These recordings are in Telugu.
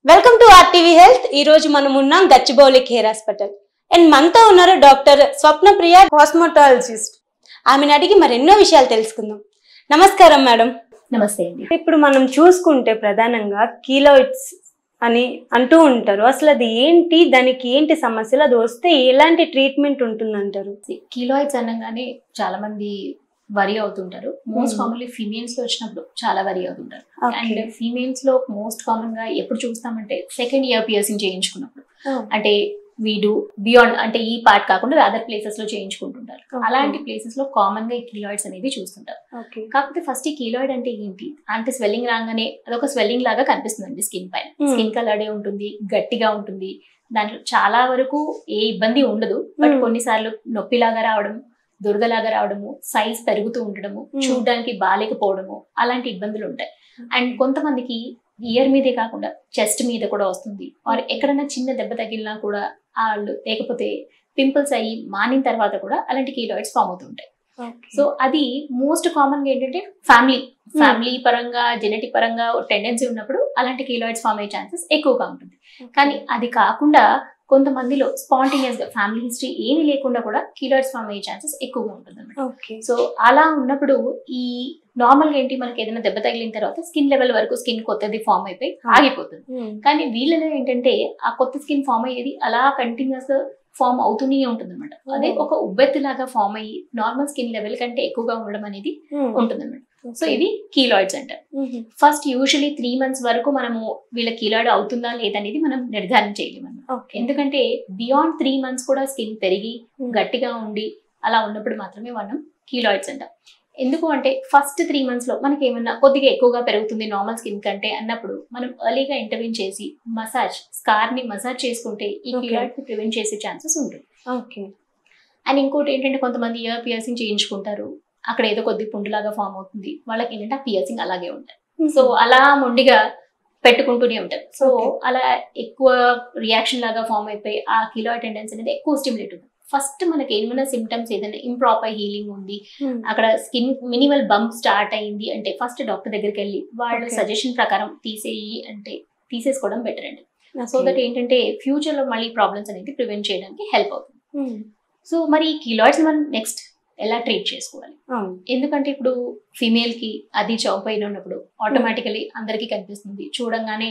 వెల్కమ్ టు ఆర్టీవీ హెల్త్ ఈ రోజు మనం ఉన్నాం గచ్చిబౌలి కేర్ హాస్పిటల్ అండ్ మనతో ఉన్నారు డాక్టర్ స్వప్నప్రియ కాస్మోటాలజిస్ట్ ఆమెను అడిగి మరెన్నో విషయాలు తెలుసుకుందాం నమస్కారం మేడం నమస్తే అండి ఇప్పుడు మనం చూసుకుంటే ప్రధానంగా కీలోయిడ్స్ అని అంటూ ఉంటారు అసలు అది ఏంటి దానికి ఏంటి సమస్యలు అది వస్తే ఎలాంటి ట్రీట్మెంట్ ఉంటుందంటారు కీలాయిడ్స్ అనగానే చాలా మంది వరి అవుతుంటారు మోస్ట్ Hmm. కామన్లీ ఫీమేల్స్ లో వచ్చినప్పుడు చాలా వరి అవుతుంటారు అండ్ ఫీమేల్స్ లో మోస్ట్ కామన్ గా ఎప్పుడు చూస్తామంటే సెకండ్ ఇయర్ పియర్సింగ్ చేయించుకున్నప్పుడు అంటే వీడు బియాండ్ అంటే ఈ పార్ట్ కాకుండా అదర్ ప్లేసెస్ లో చేయించుకుంటుంటారు Okay. అలాంటి ప్లేసెస్ లో కామన్ గా ఈ కీలాయిడ్స్ అనేవి చూస్తుంటారు ఓకే కాకపోతే ఫస్ట్ ఈ కీలాయిడ్ అంటే ఏంటి అంటే స్వెల్లింగ్ రాగానే అదొక స్వెల్లింగ్ లాగా కనిపిస్తుందండి స్కిన్ పైన Hmm. స్కిన్ కలర్డే ఉంటుంది గట్టిగా ఉంటుంది దాంట్లో చాలా వరకు ఏ ఇబ్బంది ఉండదు బట్ Hmm. కొన్నిసార్లు నొప్పిలాగా రావడం దురదలాగా రావడము సైజ్ పెరుగుతూ ఉండడము Hmm. చూడడానికి బాగాలేకపోవడము అలాంటి ఇబ్బందులు ఉంటాయి అండ్ కొంతమందికి ఇయర్ మీదే కాకుండా చెస్ట్ మీద కూడా వస్తుంది ఆర్ ఎక్కడైనా చిన్న దెబ్బ తగిలినా కూడా వాళ్ళు లేకపోతే పింపుల్స్ అయ్యి మానిన తర్వాత కూడా అలాంటి కీలాయిడ్స్ ఫామ్ అవుతుంటాయి సో అది మోస్ట్ కామన్ గా ఏంటంటే ఫ్యామిలీ ఫ్యామిలీ పరంగా జెనెటిక్ పరంగా టెండెన్సీ ఉన్నప్పుడు అలాంటి కీలాయిడ్స్ ఫామ్ అయ్యే ఛాన్సెస్ ఎక్కువగా ఉంటుంది కానీ అది కాకుండా కొంతమందిలో స్పాంటేనియస్ గా ఫ్యామిలీ హిస్టరీ ఏమీ లేకుండా కూడా కీలాయిడ్స్ ఫామ్ అయ్యే ఛాన్సెస్ ఎక్కువగా ఉంటుంది అనమాట ఓకే సో అలా ఉన్నప్పుడు ఈ నార్మల్ గా ఏంటి మనకి ఏదైనా దెబ్బ తగిలిన తర్వాత స్కిన్ లెవెల్ వరకు స్కిన్ కొత్తది ఫామ్ అయిపోయి ఆగిపోతుంది కానీ వీళ్ళలో ఏంటంటే ఆ కొత్త స్కిన్ ఫామ్ అయ్యేది అలా కంటిన్యూస్ గా ఫామ్ అవుతూనే ఉంటుంది అనమాట అదే ఒక ఉబ్బెత్తి లాగా ఫామ్ అయ్యి నార్మల్ స్కిన్ లెవెల్ కంటే ఎక్కువగా ఉండడం అనేది ఉంటుంది అనమాట సో ఇవి కీలాయిడ్స్ అంటారు ఫస్ట్ యూజువలీ త్రీ మంత్స్ వరకు మనము వీళ్ళ కీలాయిడ్ అవుతుందా లేదనేది మనం నిర్ధారణ చేయలేము అన్నమాట ఓకే ఎందుకంటే బియాండ్ త్రీ మంత్స్ కూడా స్కిన్ పెరిగి గట్టిగా ఉండి అలా ఉన్నప్పుడు మాత్రమే మనం కీలాయిడ్స్ అంటాం ఎందుకు అంటే ఫస్ట్ త్రీ మంత్స్ లో మనకి ఏమన్నా కొద్దిగా ఎక్కువగా పెరుగుతుంది నార్మల్ స్కిన్ కంటే అన్నప్పుడు మనం ఎర్లీగా ఇంటర్వ్యూన్ చేసి మసాజ్ స్కార్ ని మసాజ్ చేసుకుంటే ఈ Okay. కీలాయిడ్ ని ప్రివెంట్ చేసే ఛాన్సెస్ ఉంటుంది ఓకే అండ్ ఇంకోటి ఏంటంటే కొంతమంది ఇయర్ పియర్సింగ్ చేయించుకుంటారు అక్కడ ఏదో కొద్ది పుండులాగా ఫామ్ అవుతుంది వాళ్ళకి ఏంటంటే ఆ పియర్సింగ్ అలాగే ఉంటాయి సో అలా మొండిగా పెట్టుకుంటూనే ఉంటారు సో Okay. అలా ఎక్కువ రియాక్షన్ లాగా ఫామ్ అయిపోయి ఆ కిలో అటెండెన్స్ అనేది ఎక్కువ స్టిమ్యులేట్ ఉంటుంది ఫస్ట్ మనకి ఏమైనా సిమ్టమ్స్ ఏదైనా ఇంప్రాపర్ హీలింగ్ ఉంది అక్కడ స్కిన్ మినిమల్ బంప్ స్టార్ట్ అయింది అంటే ఫస్ట్ డాక్టర్ దగ్గరికి వెళ్ళి వాళ్ళు Okay. సజెషన్ ప్రకారం తీసేయి అంటే తీసేసుకోవడం బెటర్ అండి సో దట్ ఏంటంటే ఫ్యూచర్ లో మళ్ళీ ప్రాబ్లమ్స్ అనేది ప్రివెంట్ చేయడానికి హెల్ప్ అవుతుంది సో మరి ఈ కిలాయిడ్స్ మనం నెక్స్ట్ ఎలా ట్రీట్ చేసుకోవాలి ఎందుకంటే ఇప్పుడు ఫీమేల్ కి అది చౌపైన ఉన్నప్పుడు ఆటోమేటికలీ అందరికీ కనిపిస్తుంది చూడంగానే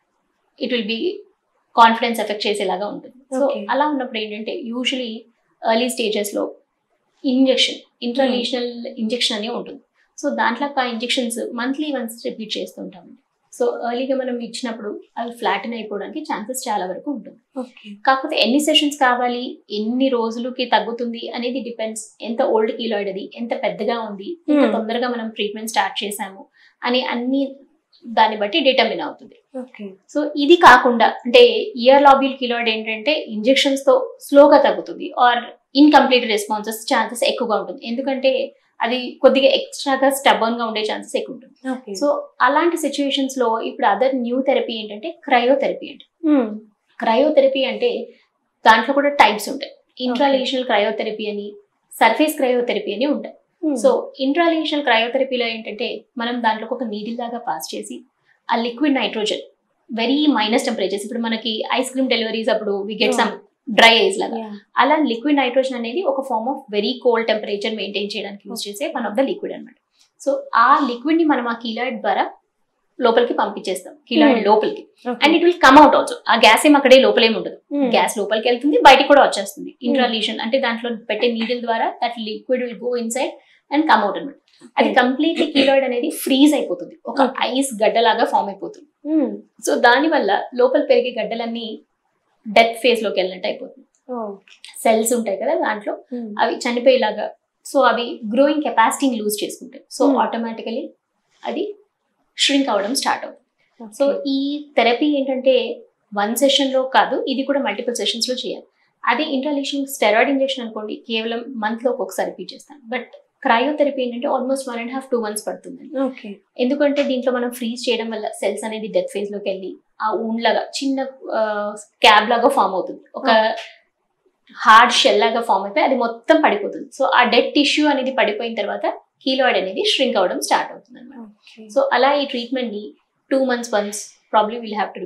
it will be confidence effect చేసేలాగా ఉంటుంది సో Okay. అలా ఉన్నప్పుడు ఏంటంటే యూజువలీ ఎర్లీ స్టేజెస్ లో ఇంజెక్షన్ ఇంట్రాలీషనల్ ఇంజెక్షన్ అనే ఉంటుంది సో దాంట్లో ఆ ఇంజెక్షన్స్ మంత్లీ వన్స్ రిపీట్ చేస్తుంటామండి సో ఎర్లీగా మనం ఇచ్చినప్పుడు అవి ఫ్లాటన్ అయిపోవడానికి ఛాన్సెస్ చాలా వరకు ఉంటుంది ఓకే కాకపోతే ఎన్ని సెషన్స్ కావాలి ఎన్ని రోజులకి తగ్గుతుంది అనేది డిపెండ్స్ ఎంత ఓల్డ్ కీలాయిడ్ అది ఎంత పెద్దగా ఉంది ఎంత Hmm. తొందరగా మనం ట్రీట్మెంట్ స్టార్ట్ చేసాము అని అన్ని దాన్ని బట్టి డిటర్మిన్ అవుతుంది ఓకే సో ఇది కాకుండా అంటే ఇయర్ లాబ్యూల్ కిలాయిడ్ ఏంటంటే ఇంజెక్షన్స్ తో స్లోగా తగ్గుతుంది ఆర్ ఇన్కంప్లీట్ రెస్పాన్సెస్ ఛాన్సెస్ ఎక్కువగా ఉంటుంది ఎందుకంటే అది కొద్దిగా ఎక్స్ట్రాగా స్టబర్న్ గా ఉండే ఛాన్సెస్ ఎక్కువ ఉంటుంది ఓకే సో అలాంటి సిచ్యువేషన్స్ లో ఇప్పుడు అదర్ న్యూ థెరపీ ఏంటంటే క్రయోథెరపీ అంటే క్రయోథెరపీ అంటే దాంట్లో కూడా టైప్స్ ఉంటాయి ఇంట్రాలేషనల్ క్రయోథెరపీ అని సర్ఫేస్ క్రయోథెరపీ అని ఉంటాయి సో ఇంట్రాలేషనల్ క్రయోథెరపీలో ఏంటంటే మనం దాంట్లో ఒక నీడిల్ లాగా పాస్ చేసి ఆ liquid nitrogen very minus temperatures ఇప్పుడు మనకి ఐస్ క్రీమ్ డెలివరీస్ అప్పుడు we get some dry ice లాగా అలా లిక్విడ్ నైట్రోజన్ అనేది ఒక form of very cold temperature maintain చేయడానికి యూజ్ చేసే వన్ ఆఫ్ ద లిక్విడ్ అన్నమాట సో ఆ లిక్విడ్ ని మనం ఆ కీలాయిడ్ ద్వారా లోపలికి పంపించేస్తాం కీలాయిడ్ Hmm. లోపలికి and it will come out also ఆ గ్యాస్ ఏం అక్కడే లోపలేం ఉండదు గ్యాస్ లోపలికి వెళ్తుంది బయటికి కూడా వచ్చేస్తుంది ఇంట్రాలీషన్ అంటే దాంట్లో పెట్టే నీడిల్ ద్వారా that liquid will go inside and come out అనమాట అది కంప్లీట్లీ కీలాయిడ్ అనేది ఫ్రీజ్ అయిపోతుంది ఒక Okay. ఐస్ గడ్డలాగా ఫామ్ అయిపోతుంది సో దాని వల్ల లోపల పెరిగే గడ్డలన్నీ డెత్ ఫేజ్ లోకి వెళ్ళినట్టు అయిపోతుంది సెల్స్ ఉంటాయి కదా దాంట్లో అవి చనిపోయేలాగా సో అవి గ్రోయింగ్ కెపాసిటీని లూజ్ చేసుకుంటాయి సో Hmm. ఆటోమేటికలీ అది ష్రింక్ అవ్వడం స్టార్ట్ అవుతుంది సో ఈ థెరపీ ఏంటంటే వన్ సెషన్ లో కాదు ఇది కూడా మల్టిపుల్ సెషన్స్ లో చేయాలి అదే ఇంటర్లేషన్ స్టెరాయిడ్ ఇంజెక్షన్ అనుకోండి కేవలం మంత్ లో ఒక్కొక్కసారి రిపీట్ చేస్తాను బట్ క్రయోథెరపీ ఏంటంటే almost one and half two months పడుతుంది ఓకే ఎందుకంటే దీంట్లో మనం ఫ్రీజ్ చేయడం వల్ల సెల్స్ అనేది డెత్ ఫేజ్ లోకి వెళ్ళి ఆ ఊన్ లాగా చిన్న క్యాబ్ లాగా ఫామ్ అవుతుంది ఒక హార్డ్ షెల్ లాగా ఫామ్ అయిపోయి అది మొత్తం పడిపోతుంది సో ఆ డెడ్ టిష్యూ అనేది పడిపోయిన తర్వాత కీలాయిడ్ అనేది ష్రింక్ అవ్వడం స్టార్ట్ అవుతుంది అనమాట సో అలా ఈ ట్రీట్మెంట్ ని two months once probably will have to repeat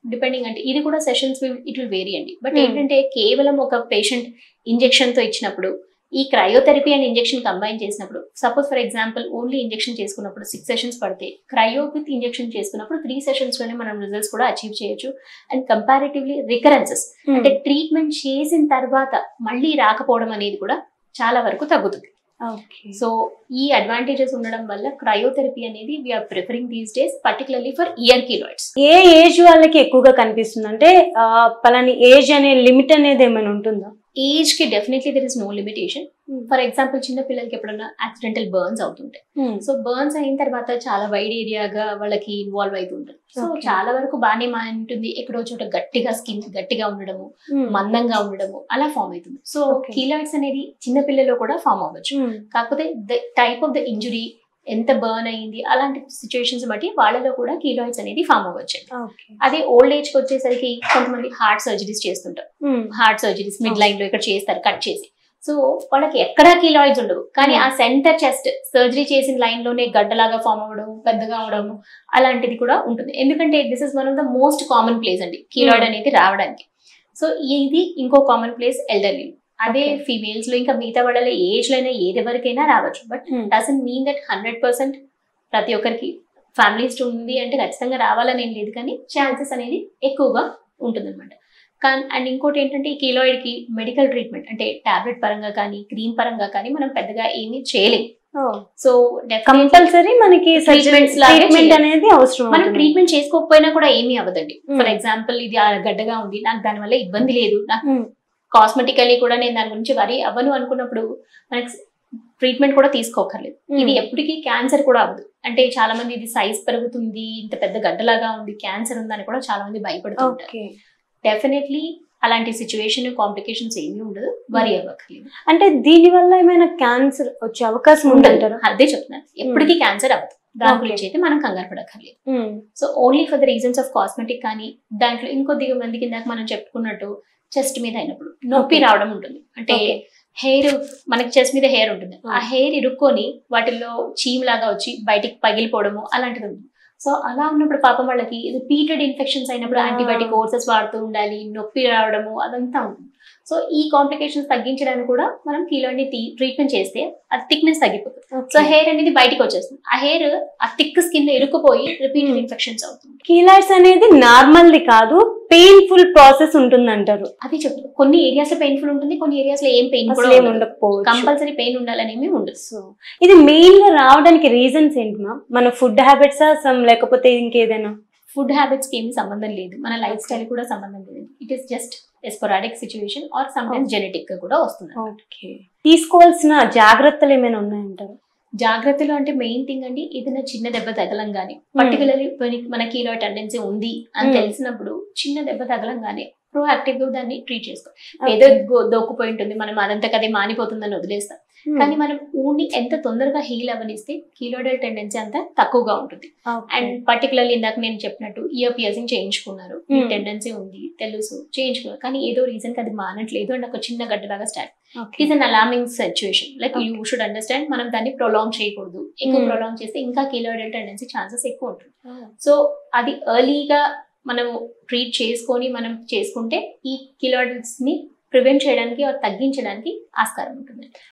depending అంటే ఇది కూడా సెషన్స్ ఇట్ విల్ వేరీ అండి బట్ Hmm. ఏంటంటే కేవలం ఒక పేషెంట్ ఇంజెక్షన్ తో ఇచ్చినప్పుడు ఈ క్రయోథెరపీ అండ్ ఇంజెక్షన్ కంబైన్ చేసినప్పుడు suppose for example only injection చేసుకున్నప్పుడు సిక్స్ సెషన్స్ పడితే క్రయో విత్ ఇంజెక్షన్ చేసుకున్నప్పుడు త్రీ సెషన్స్ లోనే మనం రిజల్ట్స్ కూడా అచీవ్ చేయొచ్చు అండ్ కంపారిటివ్లీ రికరెన్సెస్ అంటే ట్రీట్మెంట్ చేసిన తర్వాత మళ్ళీ రాకపోవడం అనేది కూడా చాలా వరకు తగ్గుతుంది ఓకే సో ఈ అడ్వాంటేజెస్ ఉండడం వల్ల క్రయోథెరపీ అనేది we are preferring these days particularly for ear keloids ఏ ఏజ్ వాళ్ళకి ఎక్కువగా కనిపిస్తుంది అంటే ఆ, పలాని ఏజ్ అనే లిమిట్ అనేది ఏమైనా ఉంటుందా ఏజ్ కి definitely there is no limitation for example చిన్న పిల్లలకి ఎప్పుడైనా యాక్సిడెంటల్ బర్న్స్ అవుతుంటాయి సో బర్న్స్ అయిన తర్వాత చాలా వైడ్ ఏరియాగా వాళ్ళకి ఇన్వాల్వ్ అవుతుంటారు సో Okay. చాలా వరకు బాగానే మా ఉంటుంది ఎక్కడో చోట గట్టిగా స్కిన్ గట్టిగా ఉండడము మందంగా ఉండడము అలా ఫామ్ అవుతుంది సో Okay. కీలాయిడ్స్ అనేది చిన్న పిల్లల్లో కూడా ఫామ్ అవ్వచ్చు కాకపోతే the type of the injury ఎంత బర్న్ అయింది అలాంటి సిచ్యువేషన్స్ బట్టి వాళ్ళలో కూడా కీలాయిడ్స్ అనేది ఫామ్ అవ్వచ్చు ఓకే అదే ఓల్డ్ ఏజ్ కి వచ్చేసరికి కొంతమంది హార్ట్ సర్జరీస్ చేస్తుంటారు హార్ట్ సర్జరీస్ మిడ్ లైన్ లో ఇక్కడ చేస్తారు కట్ చేసి సో వాళ్ళకి ఎక్కడా కీలాయిడ్స్ ఉండవు కానీ ఆ సెంటర్ చెస్ట్ సర్జరీ చేసిన లైన్ లోనే గడ్డలాగా ఫామ్ అవ్వడం పెద్దగా అవడం అలాంటిది కూడా ఉంటుంది ఎందుకంటే this is one of the most common place అండి కీలాయిడ్ Hmm. అనేది రావడానికి సో ఇది ఇంకో కామన్ ప్లేస్ ఎల్డర్లీ అదే Okay. ఫీమేల్స్ లో ఇంకా మిగతా వాళ్ళ ఏజ్ లో అయినా ఏది వరకైనా రావచ్చు but doesn't mean that hundred percent ప్రతి ఒక్కరికి ఫ్యామిలీ హిస్టరీ ఉంది అంటే ఖచ్చితంగా రావాలని ఏం లేదు కానీ ఛాన్సెస్ అనేది ఎక్కువగా ఉంటుందన్నమాట కానీ అండ్ ఇంకోటి ఏంటంటే ఈ keloid కి మెడికల్ ట్రీట్మెంట్ అంటే టాబ్లెట్ పరంగా కానీ క్రీమ్ పరంగా కానీ మనం పెద్దగా ఏమీ చేయలేం సో కంపల్సరీ మనకి Treatments లాగే ట్రీట్మెంట్ చేయాలి. అనేది అవసరం మనం అవుతుంది. ట్రీట్మెంట్ చేసుకోకపోయినా కూడా ఏమీ అవ్వదండి Hmm. ఫర్ ఎగ్జాంపుల్ ఇది ఆ గడ్డగా ఉంది నాకు దానివల్ల ఇబ్బంది లేదు నాకు Hmm. కాస్మెటికలీ కూడా నేను దాని గురించి వరి అవ్వను అనుకున్నప్పుడు మనకి ట్రీట్మెంట్ కూడా తీసుకోకర్లేదు Hmm. ఇది ఎప్పటికీ క్యాన్సర్ కూడా అవ్వదు అంటే చాలా మంది ఇది సైజ్ పెరుగుతుంది ఇంత పెద్ద గడ్డలాగా ఉంది క్యాన్సర్ ఉందని కూడా చాలా మంది భయపడుతూ ఉంటారు ఓకే డెఫినెట్లీ అలాంటి సిచ్యువేషన్ కాంప్లికేషన్స్ ఏమీ ఉండదు వరి అవ్వకర్లేదు అంటే దీని వల్ల ఏమైనా క్యాన్సర్ వచ్చే అవకాశం ఉందంటారా అదే చెప్తున్నాను ఎప్పటికీ క్యాన్సర్ అవ్వదు దాని Okay. గురించి అయితే మనం కంగారు పడక్కర్లేదు so only for the reasons of cosmetic కానీ దాంట్లో ఇంకొద్దిగా మందికి ఇందాక మనం చెప్పుకున్నట్టు చెస్ట్ మీద అయినప్పుడు నొప్పి Okay. రావడం ఉంటుంది అంటే Okay. హెయిర్ మనకి చెస్ట్ మీద హెయిర్ ఉంటుంది ఆ Hmm. హెయిర్ ఇరుక్కొని వాటిల్లో చీమ్ లాగా వచ్చి బయటికి పగిలిపోవడము అలాంటిది ఉంటుంది సో అలా ఉన్నప్పుడు పాపం వాళ్ళకి రిపీటెడ్ ఇన్ఫెక్షన్స్ అయినప్పుడు Ah. యాంటీబయాటిక్ కోర్సెస్ వాడుతూ ఉండాలి నొప్పి రావడము అదంతా ఉంటుంది సో ఈ కాంప్లికేషన్స్ తగ్గించడానికి కూడా మనం కీలోని ట్రీట్మెంట్ చేస్తే అది థిక్నెస్ తగ్గిపోతుంది సో హెయిర్ అనేది బయటికి వచ్చేస్తుంది ఆ హెయిర్ ఆ థిక్ స్కిన్ లో ఇరుక్కుపోయి రిపీటెడ్ ఇన్ఫెక్షన్స్ అవుతుంది కీలాయిడ్స్ అనేది నార్మల్ ది కాదు పెయిన్ఫుల్ ప్రాసెస్ ఉంటుంది అంటారు అది చెప్తాను కొన్ని ఏరియాస్ లో పెయిన్ఫుల్ ఉంటుంది కొన్ని ఏరియాస్ లో ఏం పెయిన్ అసలు కూడా ఏమి ఉండకపోవచ్చు కంపల్సరీ పెయిన్ ఉండాలనేమి ఉండదు సో ఇది మెయిన్ గా రావడానికి రీజన్స్ ఏంటి మా మన ఫుడ్ హ్యాబిట్స్ సమ్ లేకపోతే ఇంకేదైనా ఫుడ్ హ్యాబిట్స్ కి ఏమి సంబంధం లేదు మన లైఫ్ స్టైల్ కూడా సంబంధం లేదు it is just sporadic situation or sometimes genetic గా కూడా వస్తుంది ఓకే తీసుకోవాల్సిన జాగ్రత్తలు ఏమైనా ఉన్నాయంటారు జాగ్రత్తలు అంటే మెయిన్ థింగ్ అండి ఏదైనా చిన్న దెబ్బ తగలంగానే పర్టికులర్లీ మన కీలో టెండెన్సీ ఉంది అని Hmm. తెలిసినప్పుడు చిన్న దెబ్బ తగలంగానే ప్రోయాక్టివ్ గా దాన్ని ట్రీట్ చేసుకో ఏదో గో- దోక్కుపోయి ఉంటుంది మనం అదంతా కదే మానిపోతుందని వదిలేస్తాం కానీ మనం ఊని ఎంత తొందరగా హీల్ అవనిస్తే కీలోడల్ టెండెన్సీ అంతా తక్కువగా ఉంటుంది అండ్ పర్టికులర్లీ ఇందాక నేను చెప్పినట్టు ఇయర్ పియర్సింగ్ చేయించుకున్నారు ఈ Hmm. టెండెన్సీ ఉంది తెలుసు చేయించుకున్నారు కానీ ఏదో రీజన్ కి అది మానట్లేదు అండ్ ఒక చిన్న గడ్డలాగా start it an alarming situation like you should understand మనం దాన్ని ప్రొలాంగ్ చేయకూడదు ఎక్కువ Hmm. ప్రొలాంగ్ చేస్తే ఇంకా కీలోడల్ టెండెన్సీ ఛాన్సెస్ ఎక్కువ ఉంటుంది సో అది ఎర్లీగా మనం ట్రీట్ చేసుకొని మనం చేసుకుంటే ఈ కిలోడల్స్ ని ప్రివెంట్ చేయడానికి or తగ్గించడానికి ఆస్కారం ఉంటుంది